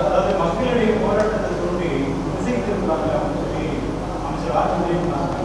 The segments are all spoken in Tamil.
அதாவது மக்களுடைய போராட்டத்தை சொல்லி திசை திருப்பாங்க அப்படின்னு சொல்லி அமைச்சர் ஆட்சி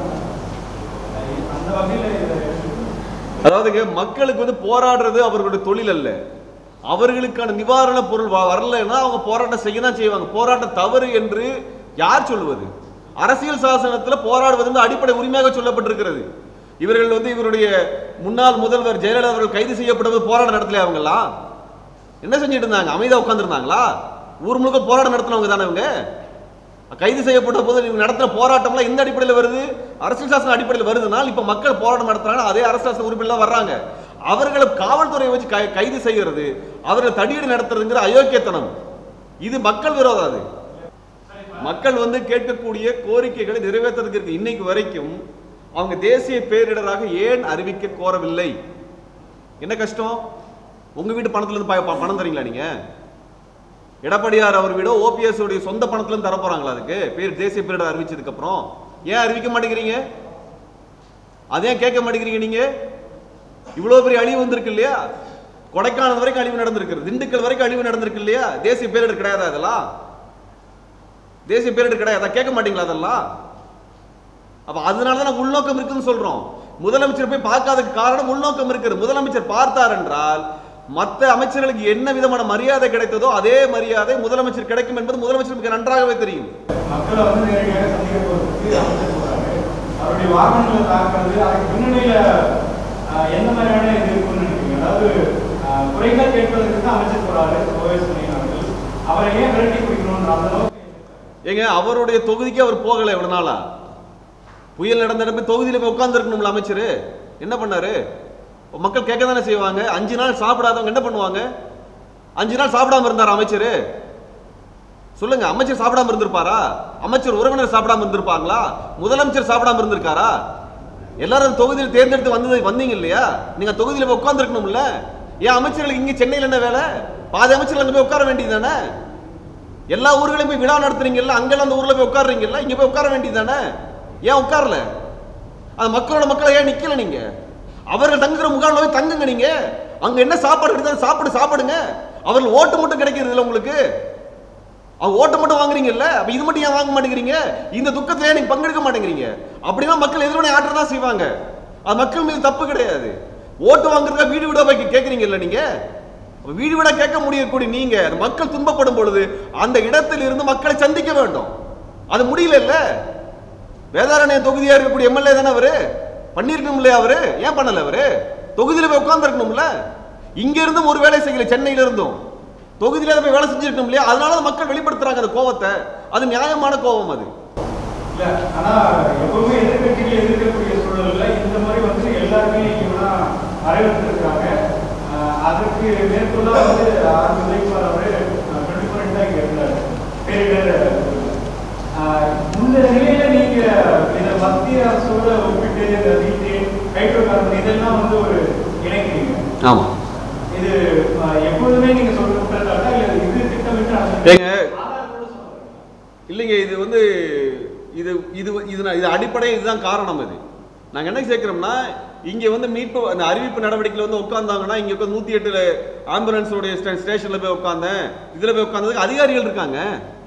அந்த வகையில் இதை அதாவதுங்க மக்களுக்கு வந்து போராடுறது அவர்களுடைய தொழில் அல்ல அவர்களுக்கான நிவாரண பொருள் வ- வரலைன்னா அவங்க போராட்டம் செய்ய தான் செய்வாங்க போராட்டம் தவறு என்று யார் சொல்லுவது அரசியல் சாசனத்தில் போராடுவது வந்து அடிப்படை உரிமையாக சொல்லப்பட்டிருக்கிறது இவர்கள் வந்து இவருடைய முன்னாள் முதல்வர் ஜெயலலிதா அவர்கள் கைது செய்யப்பட்டது போராட்டம் நடத்தலையா அவங்கெல்லாம் என்ன செஞ்சுட்டு இருந்தாங்க அமைதியாக உட்காந்துருந்தாங்களா ஊர் முழுக்க போராட்டம் நடத்தினவங்க தானே இவங்க கைது செய்யப்பட்ட போது நீங்க நடத்தின போராட்டம்லாம் எந்த அடிப்படையில் வருது அரசியல் சாசன அடிப்படையில் வருதுனால் இப்ப மக்கள் போராட்டம் நடத்துறாங்க அதே அரசியல் சாசன உறுப்பினர் வர்றாங்க அவர்களை காவல்துறையை வச்சு கை- கைது செய்யறது அவர்களை தடியடி நடத்துறதுங்கிற அயோக்கியத்தனம் இது மக்கள் விரோதம் அது மக்கள் வந்து கேட்கக்கூடிய கோரிக்கைகளை நிறைவேற்றுறதுக்கு இருக்கு இன்னைக்கு வரைக்கும் அவங்க தேசிய பேரிடராக ஏன் அறிவிக்க கோரவில்லை என்ன கஷ்டம் உங்க வீட்டு பணத்துல இருந்து ப- ப- பணம் தரீங்களா நீங்க எடப்பாடியார் அவர் வீடோ ஓபிஎஸ் உடைய சொந்த பணத்துல இருந்து தர போறாங்களா அதுக்கு பேர் தேசிய பேரிடர் அறிவிச்சதுக்கு அப்புறம் ஏன் அறிவிக்க மாட்டேங்கிறீங்க அதே கேட்க மாட்டேங்கிறீங்க நீங்க இவ்வளவு பெரிய அழிவு வந்திருக்கு இல்லையா கொடைக்கானல் வரைக்கும் அழிவு நடந்திருக்கு திண்டுக்கல் வரைக்கும் அழிவு நடந்திருக்கு இல்லையா தேசிய பேரிடர் கிடையாதா அதெல்லாம் தேசிய பேரிடர் கிடையாதா கேட்க மாட்டீங்களா அதெல்லாம் அப்ப அதனால தான் உள்நோக்கம் இருக்குன்னு சொல்றோம் முதலமைச்சர் போய் பார்க்காததுக்கு காரணம் உள்நோக்கம் இருக்குது முதலமைச்சர் பார்த்தார் என்றால் மற்ற அமைச்சர்களுக்கு என்ன விதமான மரியாதை கிடைத்ததோ அதே மரியாதை முதலமைச்சர் கிடைக்கும் என்பது முதலமைச்சருக்கு நன்றாகவே தெரியும் மக்களை வந்து நேரடியாக சந்திக்க போறதுக்கு அமைச்சர் போறாரு அவருடைய வாகனங்களை தாக்குறது அதுக்கு பின்னணியில ஆஹ், எந்த மாதிரியான இது இருக்குன்னு நினைக்கிறீங்க அதாவது ஆஹ், குறைகள் கேட்பதற்கு தான் அமைச்சர் போறாரு ஓஎஸ் அவர்கள் அவரை ஏன் விரட்டி பிடிக்கணும்ன்ற அந்த அளவுக்கு ஏங்க அவருடைய தொகுதிக்கு அவர் போகல இவ்வளவு நாளா புயல் நடந்த இடமே தொகுதியில போய் உட்கார்ந்துருக்கணும்ல அமைச்சர் என்ன பண்ணாரு மக்கள் கேட்க தானே செய்வாங்க அஞ்சு நாள் சாப்பிடாதவங்க என்ன பண்ணுவாங்க அஞ்சு நாள் சாப்பிடாம இருந்தார் அமைச்சர் சொல்லுங்க அமைச்சர் சாப்பிடாம இருந்திருப்பாரா அமைச்சர் உறவினர் சாப்பிடாம இருந்திருப்பாங்களா முதலமைச்சர் சாப்பிடாம இருந்திருக்காரா எல்லாரும் அந்த தொகுதியில் தேர்ந்தெடுத்து வந்தது வந்தீங்க இல்லையா நீங்க தொகுதியில போய் உட்கார்ந்துருக்கணும்ல ஏன் அமைச்சர்களுக்கு இங்க சென்னையில் என்ன வேலை பாதி அமைச்சர்கள் அங்க போய் உட்கார வேண்டியது எல்லா ஊர்களையும் போய் விழா நடத்துறீங்கல்ல அங்கெல்லாம் அந்த ஊர்ல போய் உட்காருறீங்கல்ல இங்க போய் உட்கார வேண்டியதானே ஏன் உட்காரல அந்த மக்களோட மக்களை ஏன் நிக்கல நீங்க அவர்கள் தங்குற முகாமில் போய் தங்குங்க நீங்க அங்க என்ன சாப்பாடு கிடைத்தாலும் சாப்பிடு சாப்பிடுங்க அவர்கள் ஓட்டு மட்டும் கிடைக்கிறது இல்ல உங்களுக்கு அவங்க ஓட்டு மட்டும் வாங்குறீங்கல்ல அப்ப இது மட்டும் ஏன் வாங்க மாட்டேங்கிறீங்க இந்த துக்கத்துல ஏன் நீங்க பங்கெடுக்க மாட்டேங்கிறீங்க அப்படின்னா மக்கள் எதிர்வினை ஆற்றதான் செய்வாங்க அது மக்கள் மீது தப்பு கிடையாது ஓட்டு வாங்குறதுக்காக வீடு வீடா போய் கேட்குறீங்கல்ல நீங்க அப்ப வீடு வீடா கேட்க முடியக்கூடிய நீங்க அந்த மக்கள் துன்பப்படும் பொழுது அந்த இடத்தில் இருந்து மக்களை சந்திக்க வேண்டும் அது முடியல இல்ல வேதாரண்ய தொகுதியா இருக்கக்கூடிய எம்எல்ஏ தானே அவரு பண்ணிருக்கணும் இல்லையா அவரு ஏன் பண்ணல அவரு தொகுதியில போய் உட்கார்ந்துருக்கணும்ல இங்க இருந்தும் ஒரு வேலை செய்யல சென்னையில இருந்தும் தொகுதியில போய் வேலை செஞ்சிருக்கணும் இல்லையா அதனால தான் மக்கள் வெளிப்படுத்துறாங்க அந்த கோவத்தை அது நியாயமான கோபம் அது இல்ல ஆனா எப்பவுமே எதிர்கட்சிகள் எதிர்க்கக்கூடிய சூழல்ல இந்த மாதிரி வந்து எல்லாருமே இவனா வரவேற்றிருக்காங்க ஆஹ் அதற்கு மேற்கொள்ள வந்து ஆர்மி உதயகுமார் அவரு டுவெண்ட்டி ஃபோர் தான் இங்க இருந்தாரு பேரிடர் ஆஹ் இந்த நிலையில நீங்க இதை மத்திய அரசோட ஒப்பிட்டு இந்த மீத்தேன் ஹைட்ரோ கார்பன் இதெல்லாம் வந்து ஒரு இணைக்கிறீங்க ஆமா இது ஆஹ் எப்பொழுதுமே நீங்க சொல்ற குற்றச்சாட்டா இல்ல இது திட்டமிட்டு நடந்தது? ஏங்க ஆதாரத்தோட சொல்லுங்க. இல்லைங்க இது வந்து இது இது இது நான் இது அடிப்படை இதுதான் காரணம் இது நாங்கள் என்ன சேர்க்கிறோம்னா இங்கே வந்து மீட்பு அந்த அறிவிப்பு நடவடிக்கையில் வந்து உட்காந்தாங்கன்னா இங்கே உட்காந்து நூற்றி எட்டு ஆம்புலன்ஸோடைய ஸ்டேஷனில் போய் உட்காந்தேன் இதில் போய் உட்காந்ததுக்கு அதிகாரிகள் இருக்காங்க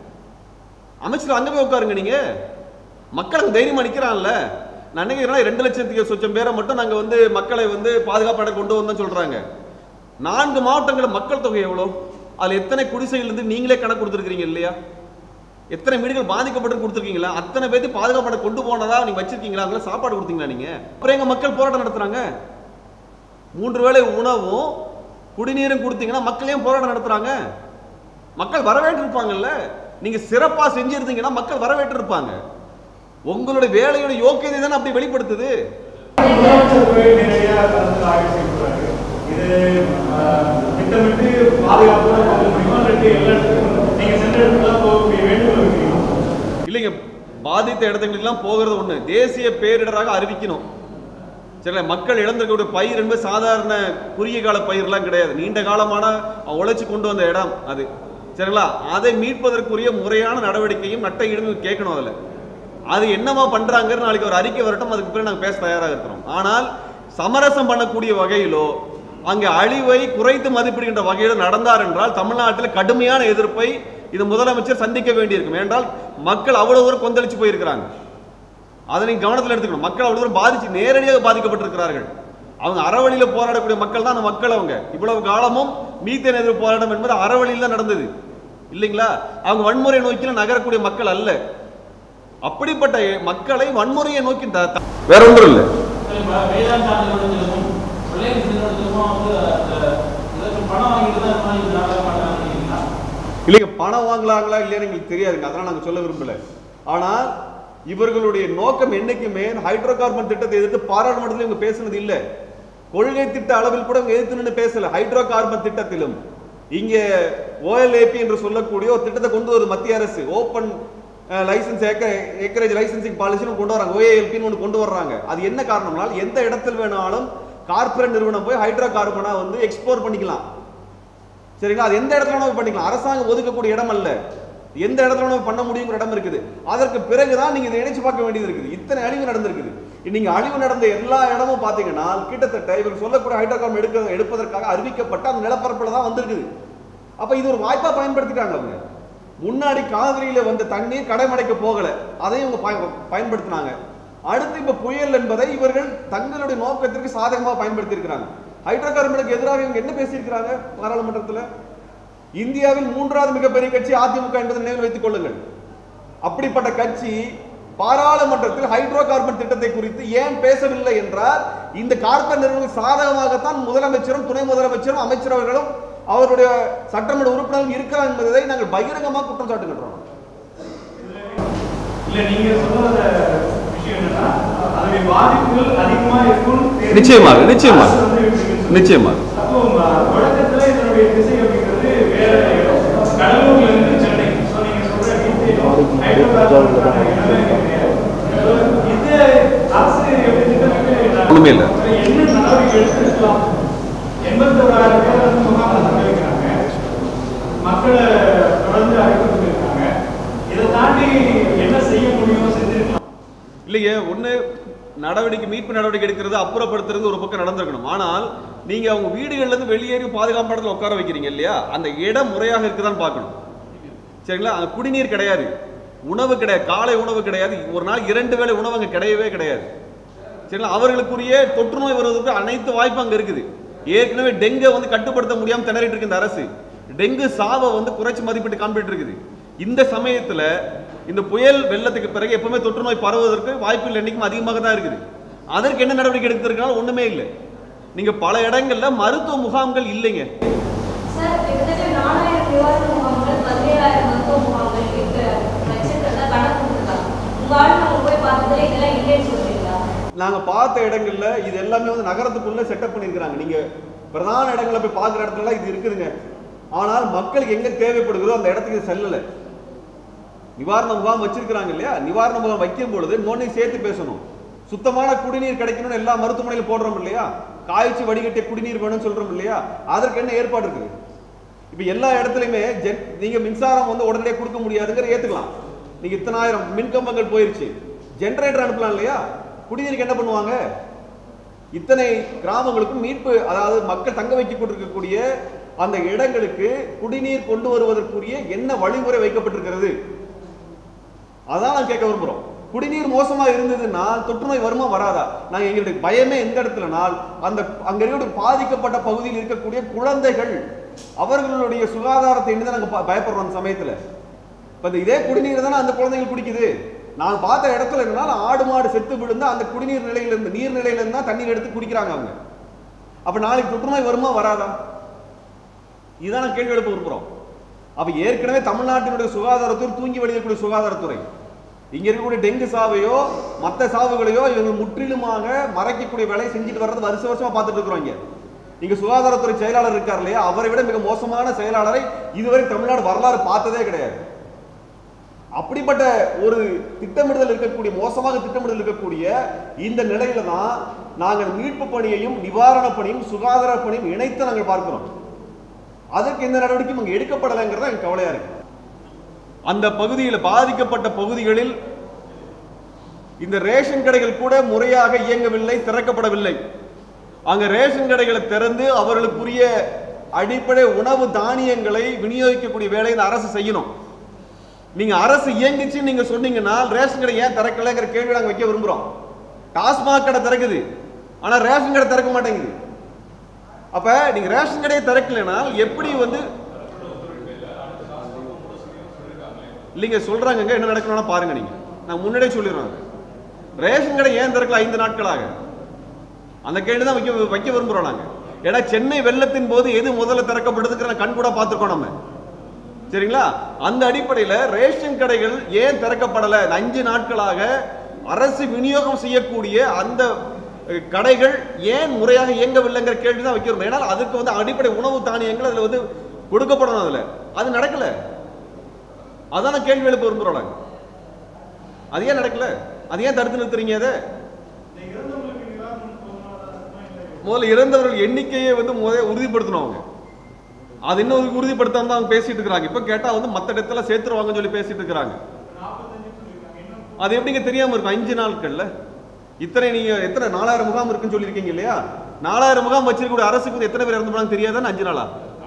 அமைச்சர் அங்கே போய் உட்காருங்க நீங்கள் மக்கள் அங்கே தைரியமாக நிற்கிறான்ல நான் நினைக்கிறேன்னா ரெண்டு லட்சத்துக்கு சொச்சம் பேரை மட்டும் நாங்கள் வந்து மக்களை வந்து பாதுகாப்பாட கொண்டு வந்தோம்னு சொல்கிறாங்க நான்கு மாவட்டங்களில் மக்கள் தொகை எவ்வளோ அதில் எத்தனை குடிசைகள் இருந்து நீங்களே கணக்கு கொடுத்துருக்கீங்க இல்லையா எத்தனை வீடுகள் பாதிக்கப்பட்டு கொடுத்துருக்கீங்களா அத்தனை பேர்த்து பாதுகாப்பாட கொண்டு போனதா நீங்க வச்சிருக்கீங்களா அங்கே சாப்பாடு கொடுத்தீங்களா நீங்க அப்புறம் எங்க மக்கள் போராட்டம் நடத்துறாங்க மூன்று வேளை உணவும் குடிநீரும் கொடுத்தீங்கன்னா மக்கள் ஏன் போராட்டம் நடத்துறாங்க மக்கள் வரவேற்றிருப்பாங்கல்ல நீங்க சிறப்பா செஞ்சிருந்தீங்கன்னா மக்கள் வரவேற்றிருப்பாங்க உங்களுடைய வேலையோட யோக்கியதை தானே அப்படி வெளிப்படுத்துது முதலமைச்சர் போய் நேரடியா கலந்து ஆய்வு செய்கிறாரு இது ஆஹ், திட்டமிட்டு பாதுகாப்போட போக முடியுமா இல்லாட்டி எல்லா இடத்துக்கும் நீங்க சென்ற இடத்துக்குலாம் போகக்கூடிய வேண்டுகோள் வைக்கிறீங்க இல்லைங்க பாதித்த இடத்துங்களுக்கெல்லாம் போகிறது ஒண்ணு தேசிய பேரிடராக அறிவிக்கணும் சரிங்களா மக்கள் இழந்திருக்கக்கூடிய பயிர் என்பது சாதாரண குறுகிய கால பயிர்லாம் கிடையாது நீண்ட காலமான உழைச்சி கொண்டு வந்த இடம் அது சரிங்களா அதை மீட்பதற்குரிய முறையான நடவடிக்கையும் நட்ட ஈடும் கேட்கணும் அதில் அது என்னமா பண்றாங்கன்னு நாளைக்கு ஒரு அறிக்கை வரட்டும் அதுக்கு பிறகு நாங்கள் பேச தயாராக இருக்கிறோம் ஆனால் சமரசம் பண்ணக்கூடிய வகையிலோ அங்கே அழிவை குறைத்து மதிப்பிடுகின்ற வகையிலோ நடந்தார் என்றால் தமிழ்நாட்டில் கடுமையான எதிர்ப்பை இந்த முதலமைச்சர் சந்திக்க வேண்டியிருக்கும் ஏனென்றால் மக்கள் அவ்வளவு தூரம் கொந்தளிச்சு போயிருக்கிறாங்க அதை நீங்க கவனத்தில் எடுத்துக்கணும் மக்கள் அவ்வளவு தூரம் பாதிச்சு நேரடியாக பாதிக்கப்பட்டிருக்கிறார்கள் அவங்க அறவழியில போராடக்கூடிய மக்கள் தான் அந்த மக்கள் அவங்க இவ்வளவு காலமும் மீத்தேன் எதிர்ப்பு போராட்டம் என்பது அறவழியில் தான் நடந்தது இல்லைங்களா அவங்க வன்முறை நோக்கில நகரக்கூடிய மக்கள் அல்ல அப்படிப்பட்ட மக்களை வன்முறையை நோக்கி த- த- வேற ஒன்றும் இல்லை இப்ப வேதாந்தா நிறுவனத்திலும் ரிலையன்ஸ் நிறுவனத்திலும் வந்து அந்த இதற்கு பணம் வாங்கிட்டு தான் இந்த மாதிரி நாடகம் பண்றாங்க இல்லைங்க பணம் வாங்கலாங்களா இல்லையான்னு எங்களுக்கு தெரியாதுங்க அதெல்லாம் நாங்கள் சொல்ல விரும்பல ஆனால் இவர்களுடைய நோக்கம் என்னைக்குமே ஹைட்ரோ கார்பன் திட்டத்தை எதிர்த்து பாராளுமன்றத்தில் இவங்க பேசுனது இல்லை கொள்கை திட்ட அளவில் கூட இவங்க எதிர்த்து நின்று பேசல ஹைட்ரோ கார்பன் திட்டத்திலும் இங்க ஓஎல்ஏபி என்று சொல்லக்கூடிய ஒரு திட்டத்தை கொண்டு வருது மத்திய அரசு ஓப்பன் லைசன்ஸ் ஏக்கரேஜ் லைசன்சிங் பாலிசின்னு கொண்டு வராங்க ஓஏஎல்பின்னு ஒன்று கொண்டு வர்றாங்க அது என்ன காரணம்னால் எந்த இடத்தில் வேணாலும் கார்ப்பரேட் நிறுவனம் போய் ஹைட்ரோ கார்பனை வந்து எக்ஸ்போர்ட் பண்ணிக்கலாம் சரிங்களா அது எந்த இடத்துல வேணாலும் பண்ணிக்கலாம் அரசாங்கம் ஒதுக்கக்கூடிய இடம் அல்ல எந்த இடத்துல வேணாலும் பண்ண முடியுங்கிற இடம் இருக்குது அதற்கு பிறகுதான் நீங்க இதை இணைச்சு பார்க்க வேண்டியது இருக்குது இத்தனை அழிவு நடந்திருக்குது நீங்க அழிவு நடந்த எல்லா இடமும் பாத்தீங்கன்னா கிட்டத்தட்ட இவர் சொல்லக்கூடிய ஹைட்ரோகார்பன் எடுக்க எடுப்பதற்காக அறிவிக்கப்பட்ட அந்த நிலப்பரப்புல தான் வந்திருக்குது அப்ப இது ஒரு வாய்ப்பா பயன்படுத்திட்டாங்க அவங்க முன்னாடி காவிரியில வந்த தண்ணீர் கடைமடைக்க போகல அதையும் இவங்க பயன்- பயன்படுத்தினாங்க அடுத்து இப்ப புயல் என்பதை இவர்கள் தங்களுடைய நோக்கத்திற்கு சாதகமாக பயன்படுத்தி இருக்கிறாங்க ஹைட்ரோ கார்பனுக்கு எதிராக இவங்க என்ன பேசியிருக்கிறாங்க பாராளுமன்றத்தில் இந்தியாவில் மூன்றாவது மிகப்பெரிய கட்சி அதிமுக என்பதை நினைவில் வைத்துக் கொள்ளுங்கள் அப்படிப்பட்ட கட்சி பாராளுமன்றத்தில் ஹைட்ரோ கார்பன் திட்டத்தை குறித்து ஏன் பேசவில்லை என்றால் இந்த கார்பன் நிறுவனம் சாதகமாகத்தான் முதலமைச்சரும் துணை முதலமைச்சரும் அமைச்சர் அவர்களும் அவருடைய சட்டமன்ற உறுப்பினர்கள் இருக்கிறார் என்பதை நாங்கள் பகிரங்கமாக குற்றம் சாட்டுகின்றோம் இல்ல நீங்க சொல்றத விஷயம் என்னன்னா அதனுடைய பாதிப்புகள் அதிகமா இருக்கும் நிச்சயமாக, நிச்சயமாக. நிச்சயமாக. அப்போ ம- தொடக்கத்துல இதனுடைய திசை அப்படிங்கிறது வேற இடம். கடலூர்ல இருந்து சென்னை So, நீங்க சொல்ற மீத்தேனும் ஹைட்ரோகார்பனுக்கான இடமே கிடையாது. So, இது அரசு எப்படி திட்டமிட்டு ஒண்ணுமே இல்ல. என்ன நடவடிக்கை எடுத்திருக்கலாம் எண்பத்தோராயிரம் பேர் வந்து முகாமில் தங்க வைக்கிறாங்க மக்களை தொடர்ந்து அழைப்பு இருக்காங்க இதை தாண்டி என்ன செய்ய முடியும் செஞ்சிருக்கலாம் இல்லைங்க ஒண்ணு நடவடிக்கை மீட்பு நடவடிக்கை எடுக்கிறது அப்புறப்படுத்துறது ஒரு பக்கம் நடந்திருக்கணும் ஆனால் நீங்க அவங்க வீடுகள்ல இருந்து வெளியேறி பாதுகாப்பு இடத்துல உட்கார வைக்கிறீங்க இல்லையா அந்த இடம் முறையாக இருக்குதான்னு பார்க்கணும் சரிங்களா அங்க குடிநீர் கிடையாது உணவு கிடையாது காலை உணவு கிடையாது ஒரு நாள் இரண்டு வேளை உணவு அங்க கிடையவே கிடையாது சரிங்களா அவர்களுக்குரிய தொற்று நோய் வருவதற்கு அனைத்து வாய்ப்பும் அங்க இருக்குது ஏற்கனவே டெங்கை வந்து கட்டுப்படுத்த முடியாம திணறிட்டு இருக்கு இந்த அரசு டெங்கு சாவை வந்து குறைச்சு மதிப்பிட்டு காண்பிட்டு இருக்குது இந்த சமயத்துல இந்த புயல் வெள்ளத்துக்கு பிறகு எப்பவுமே தொற்று நோய் பரவுவதற்கு வாய்ப்புகள் எண்ணிக்கும் அதிகமாக தான் இருக்குது அதற்கு என்ன நடவடிக்கை எடுத்திருக்காலும் ஒண்ணுமே இல்லை நீங்க பல இடங்கள்ல மருத்துவ முகாம்கள் இல்லைங்க சார் கிட்டத்தட்ட நாலாயிரம் நிவாரண முகாம்கள் பதினேழாயிரம் மருத்துவ முகாம்கள் இருக்கிற வச்சிருக்கிறதா கணக்கு கொடுத்துருக்காங்க உங்க ஆளுங்க போய் பார்த்ததுல இதெல்லாம் இல்லைன்னு சொல்றீங்களா நாங்க பார்த்த இடங்கள்ல இது எல்லாமே வந்து நகரத்துக்குள்ள செட்டப் பண்ணிருக்காங்க நீங்க பிரதான இடங்கள்ல போய் பார்க்குற இடத்துல இது இருக்குதுங்க ஆனால் மக்களுக்கு எங்க தேவைப்படுகிறதோ அந்த இடத்துக்கு இது செல்லல நிவாரண முகாம் வச்சிருக்கிறாங்க இல்லையா நிவாரண முகாம் வைக்கும் பொழுது இன்னொன்னு சேர்த்து பேசணும் சுத்தமான குடிநீர் கிடைக்கணும்னு எல்லா மருத்துவமனையிலும் போடுறோம் இல்லையா காய்ச்சி வடிகட்டிய குடிநீர் வேணும்னு சொல்றோம் இல்லையா அதற்கு என்ன ஏற்பாடு இருக்குது இப்ப எல்லா இடத்துலயுமே ஜென் நீங்க மின்சாரம் வந்து உடனடியாக கொடுக்க முடியாதுங்கிற ஏத்துக்கலாம் நீங்க இத்தனாயிரம் மின்கம்பங்கள் போயிருச்சு ஜெனரேட்டர் அனுப்பலாம் இல்லையா குடிநீருக்கு என்ன பண்ணுவாங்க இத்தனை கிராமங்களுக்கும் மீட்பு அதாவது மக்கள் தங்க வைக்க கொண்டிருக்கக்கூடிய அந்த இடங்களுக்கு குடிநீர் கொண்டு வருவதற்குரிய என்ன வழிமுறை வைக்கப்பட்டிருக்கிறது அதான் நான் கேட்க விரும்புறோம் குடிநீர் மோசமா இருந்ததுன்னா தொற்று நோய் வருமா வராதா நாங்க எங்களுடைய பயமே எந்த இடத்துலனால் அந்த அங்க இருக்கக்கூடிய பாதிக்கப்பட்ட பகுதியில் இருக்கக்கூடிய குழந்தைகள் அவர்களுடைய சுகாதாரத்தை எண்ணி தான் நாங்க ப- பயப்படுறோம் அந்த சமயத்துல இப்ப இந்த இதே குடிநீர் தானே அந்த குழந்தைகள் குடிக்குது நான் பார்த்த இடத்துல என்னன்னா ஆடு மாடு செத்து விழுந்து அந்த குடிநீர் நிலையில இருந்து நீர் நிலையில இருந்து தான் தண்ணீர் எடுத்து குடிக்கிறாங்க அவங்க அப்ப நாளைக்கு தொற்றுநோய் வருமா வராதா இதான் நான் கேள்வி எழுப்ப விரும்புறோம் அப்ப ஏற்கனவே தமிழ்நாட்டினுடைய சுகாதாரத்துறை தூங்கி வழியக்கூடிய சுகாதாரத்துறை இங்க இருக்கக்கூடிய டெங்கு சாவையோ மற்ற சாவுகளையோ இவங்க முற்றிலுமாக மறைக்கக்கூடிய வேலையை செஞ்சுட்டு வர்றது வருஷ வருஷமா பார்த்துட்டு இருக்கிறோம் இங்க இங்க சுகாதாரத்துறை செயலாளர் இருக்கார் இல்லையா அவரை விட மிக மோசமான செயலாளரை இதுவரை தமிழ்நாடு வரலாறு பார்த்ததே கிடையாது அப்படிப்பட்ட ஒரு திட்டமிடுதல் இருக்கக்கூடிய மோசமாக திட்டமிடுதல் இருக்கக்கூடிய இந்த நிலையில தான் நாங்கள் மீட்பு பணியையும் நிவாரண பணியும் சுகாதார பணியும் இணைத்து நாங்கள் பார்க்கிறோம் அதற்கு எந்த நடவடிக்கையும் அங்கே எடுக்கப்படலைங்கிறது எனக்கு கவலையா இருக்கு அந்த பகுதியில் பாதிக்கப்பட்ட பகுதிகளில் இந்த ரேஷன் கடைகள் கூட முறையாக இயங்கவில்லை திறக்கப்படவில்லை அங்க ரேஷன் கடைகளை திறந்து அவர்களுக்குரிய அடிப்படை உணவு தானியங்களை விநியோகிக்கக்கூடிய வேலையை இந்த அரசு செய்யணும் நீங்க அரசு இயங்குச்சு நீங்க சொன்னீங்கன்னா ரேஷன் கடை ஏன் திறக்கலைங்கிற கேள்வி நாங்க வைக்க விரும்புறோம் டாஸ்மாக் கடை திறக்குது ஆனா ரேஷன் கடை திறக்க மாட்டேங்குது அப்ப நீங்க ரேஷன் கடையை திறக்கலைன்னா எப்படி வந்து இல்லைங்க சொல்றாங்கங்க என்ன நடக்கணும்னா பாருங்க நீங்க நான் முன்னாடியே சொல்லிடுறேன் ரேஷன் கடை ஏன் திறக்கல ஐந்து நாட்களாக அந்த கேள்வி தான் வைக்க வைக்க விரும்புறோம் நாங்க ஏன்னா சென்னை வெள்ளத்தின் போது எது முதல்ல திறக்கப்படுதுங்கிற கண் கூட பார்த்துருக்கோம் நம்ம சரிங்களா அந்த அடிப்படையில் ரேஷன் கடைகள் ஏன் திறக்கப்படலை இந்த அஞ்சு நாட்களாக அரசு விநியோகம் செய்யக்கூடிய அந்த அஹ், கடைகள் ஏன் முறையாக இயங்கவில்லைங்கிற கேள்வி தான் வைக்கிறோம் ஏன்னா அதுக்கு வந்து அடிப்படை உணவு தானியங்கள் அதில் வந்து கொடுக்கப்படணும் அதில் அது நடக்கல அதான் நான் கேள்வி எழுப்ப விரும்புகிறோம் நாங்க. அது ஏன் நடக்கல அது ஏன் தடுத்து நிறுத்துறீங்க அதை இந்த இறந்தவங்களுக்கு நிவாரணம் போதுமானதா இல்லை முதல்ல இறந்தவர்கள் எண்ணிக்கையை வந்து முதல்ல உறுதிப்படுத்தணும் அவங்க அது இன்னும் உறுதிப்படுத்தாம தான் அவங்க பேசிட்டு இருக்கிறாங்க இப்ப கேட்டா வந்து மத்த இடத்துல சேர்த்துருவாங்கன்னு சொல்லி பேசிட்டு இருக்கிறாங்க நாற்பத்தஞ்சு சொல்லியிருக்காங்க இன்னும் அது எப்படிங்க தெரியாம இருக்கும் அஞ்சு நாட்கள்ல இத்தனை நீங்க எத்தனை நாலாயிரம் முகாம் இருக்குன்னு சொல்லியிருக்கீங்க இல்லையா நாலாயிரம் முகாம் வச்சிருக்கக்கூடிய அரசுக்கு வந்து எத்தனை பேர் இறந்து போனாங்க தெரியாதான்னு அஞ்சு நாளா